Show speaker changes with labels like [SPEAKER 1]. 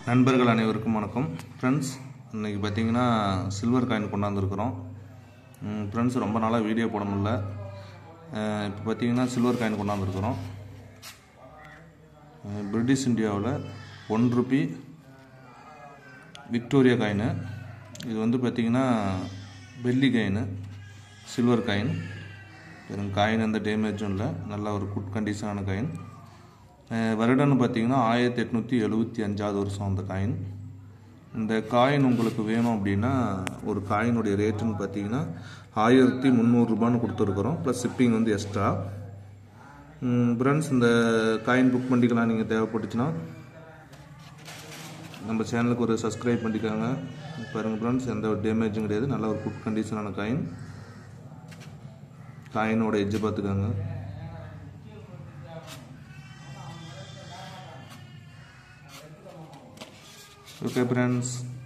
[SPEAKER 1] நண்பர்கள் அனைவருக்கும் வணக்கம் ஃப்ரெண்ட்ஸ் இன்றைக்கி பார்த்தீங்கன்னா சில்வர் காயின் கொண்டாந்துருக்குறோம் ஃப்ரெண்ட்ஸ் ரொம்ப நாளாக வீடியோ போட முடியல இப்போ பார்த்தீங்கன்னா சில்வர் காயின் கொண்டாந்துருக்குறோம் அஹ் பிரிட்டிஷ் இந்தியாவில் ஒன் ருபி விக்டோரியா காயின் இது வந்து பார்த்தீங்கன்னா வெள்ளி காயின் சில்வர் காயின் வெறும் காயின் எந்த டேமேஜும் இல்லை நல்ல ஒரு குட் கண்டிஷனான காயின் அஹ் வருடம்னு பார்த்தீங்கன்னா ஆயிரத்தி எட்நூற்றி எழுபத்தி அஞ்சாவது வருஷம் அந்த காயின் இந்த காயின் உங்களுக்கு வேணும் அப்படின்னா ஒரு காயினுடைய ரேட்டுன்னு பார்த்தீங்கன்னா ஆயிரத்தி முந்நூறுரூபான்னு கொடுத்துருக்குறோம் ப்ளஸ் ஷிப்பிங் வந்து எக்ஸ்ட்ரா ஃப்ரெண்ட்ஸ் இந்த காயின் புக் பண்ணிக்கலாம் நீங்கள் தேவைப்பட்டுச்சுன்னா நம்ம சேனலுக்கு ஒரு சப்ஸ்கிரைப் பண்ணிக்கோங்க பாருங்கள் ஃப்ரெண்ட்ஸ் எந்த ஒரு டேமேஜும் கிடையாது நல்ல ஒரு குட் கண்டிஷனான காயின் காயினோட எஜ்ஜை பார்த்துக்கோங்க ஓகே ஃப்ரெண்ட்ஸ்